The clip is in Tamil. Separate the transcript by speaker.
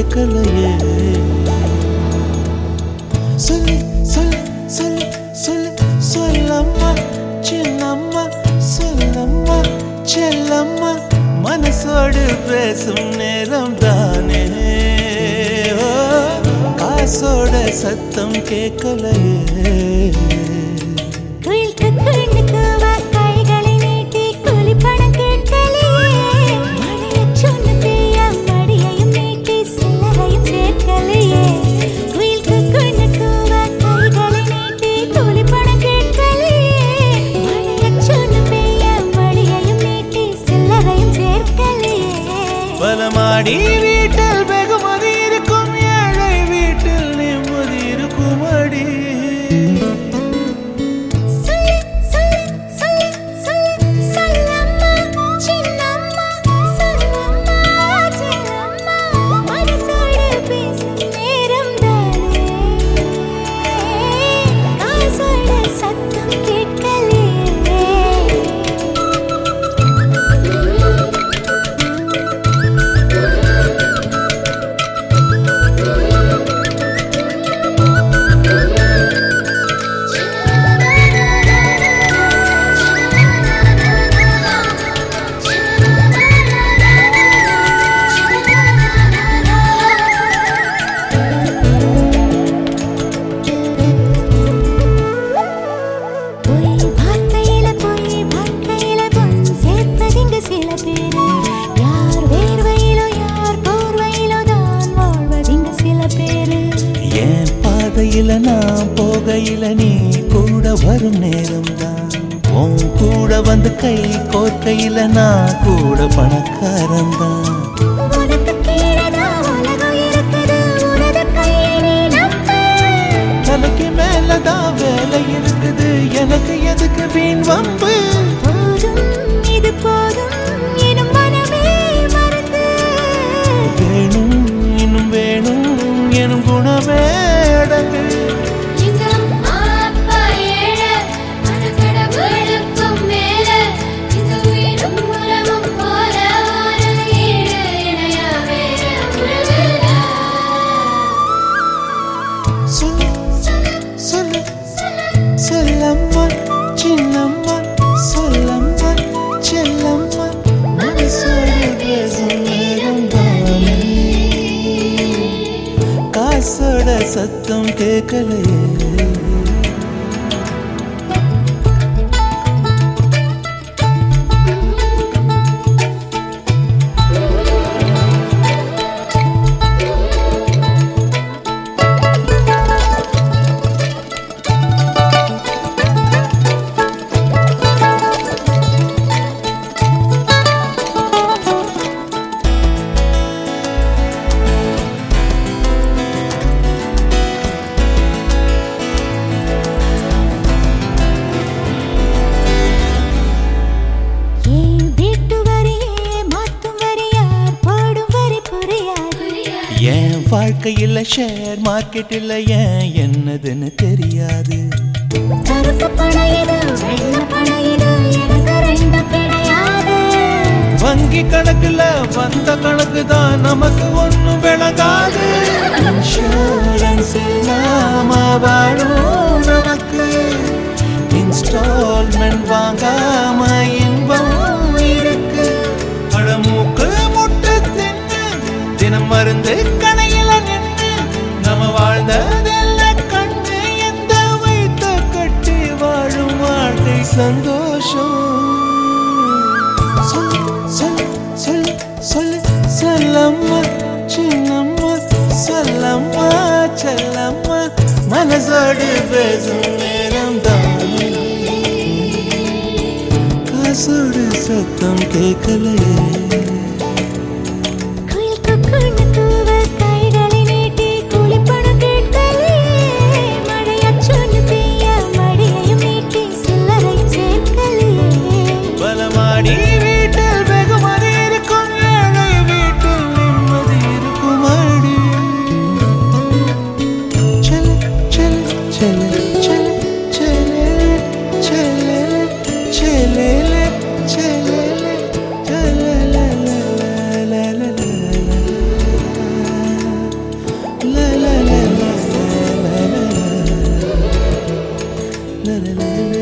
Speaker 1: கேட்கலையே சொல்லு சொல்லு சொல்லு சொல்லு சொல்லம்மா சின்னம்மா சொல்லம்மா செல்லம்மா மனசோடு பேசும் நேரம் தானே ஓ, காசோட சத்தம் கேட்கலையே
Speaker 2: குயில்க்கு கண்ணுக்கு கைகளை நீட்டி கூலிப்பணம் கேட்கலையே மழையச் சொன்ன பெய்ய மடியையும் நீட்டி சில்லறையும் சேர்க்கலையே குயில்க்கு கண்ணுக்கு கைகளை நீட்டி கூலிப்பணம் கேட்கலையே மழையச் சொன்ன பெய்ய மடியையும் நீட்டி சில்லறையும் சேர்க்கலையே
Speaker 1: பலமாடி வீட்டில் வெகுமதி இருக்கும் ஏழை வீட்டில் நிம்மதி இருக்கும் அடி
Speaker 2: சொல்லு சொல்லு சொல்லு சொல்லு சொல்லம்மா சின்னம்மா சொல்லம்மா சின்னம்மா மனசோடு பேசும் நேரம் தானே காசோட சத்தம் கேட்கலையே பொய் வார்த்தையில பொய் வார்த்தையில பொன் சேர்ப்பதிங்க சில பேரு யார் வேர்வையிலோ யார் போர்வையிலோ தான் வாழ்வதிங்க சில பேரு
Speaker 1: என் பாதையில நான் போகையில நீ கூட வரும் நேரம் தான் உன் கூட வந்து கை கோர்க்கையில நான் கூட பணக்காரன் தான்
Speaker 2: உனக்கு கீழதான் உலகம் இருக்குது உனது கையை நீ நம்பு
Speaker 1: தலைக்கு மேலதான் வேலை இருக்குது எனக்கு எதுக்கு வீண் வம்பு
Speaker 2: போதும் இது போதும் எனும் மனமே மறந்து
Speaker 1: வேணும் இன்னும் வேணும் எனும் குணமே அடங்கு
Speaker 3: எங்க அம்மா அப்பா ஏழை ஆனா கடவுளுக்கும் மேல இந்த உயிரும் உலகம் போல ஒரு ஈடு இணையா வேற உறவில்ல
Speaker 1: சொல்லு சொல்லு சொல்லம்மா சின்னம்மா சொல்லம்மா செல்லம்மா மனசோடு பேசும் நேரம் தானே காசோட சத்தம் கேட்கலையே
Speaker 2: ஏன் வீட்டு வரியே மாத்தும் வரி யார் போடும் வரி புரியாது
Speaker 1: என் வாழ்க்கையில் ஷேர் மார்க்கெட்டில் ஏன் என்னதுன்னு தெரியாது
Speaker 2: கருப்பு பணம் இது வெள்ளை பணம் இது எனக்கு ரெண்டு கிடையாது
Speaker 1: வங்கி கணக்குல வந்த கணக்கு தான் நமக்கு ஒண்ணும் விளங்காது இன்சூரன்ஸ் இல்லாம வாழும் நமக்கு இன்ஸ்டால்மெண்ட் வாங்காம இன்பம் இருக்கு பழமூக்கு முட்டு தின்னு தினம் மருந்து கணையில நின்று நம்ம வாழ்ந்ததெல்ல கண்டு எந்த வைத்த கட்டி வாழும் வாழ்க்கை சந்தோஷம் சொல்லு சொல்லு சொல்லு சொல்லு சொல்லம்மா சின்னம்மா சொல்லம்மா செல்லம்மா மனசோடு பேசும் நேரம் தானே காசோடு சத்தம் கேட்கலையே
Speaker 2: குயில்க்கு கண்ணு தூவ கைகளை நீட்டி கூலிப்பணம் கேட்கலையே மழையச் சொல்லு பெய்ய மடியையும் நீட்டி சில்லறையும் சேர்க்கலையே
Speaker 1: பலமாடி வீட்டில் வெகுமதி இருக்கும் ஏழை வீட்டில் நிம்மதி இருக்கும் அடி செல்ல செல்ல செல்ல செல்ல செல்ல செல்ல செல்ல செல்ல லலலலல.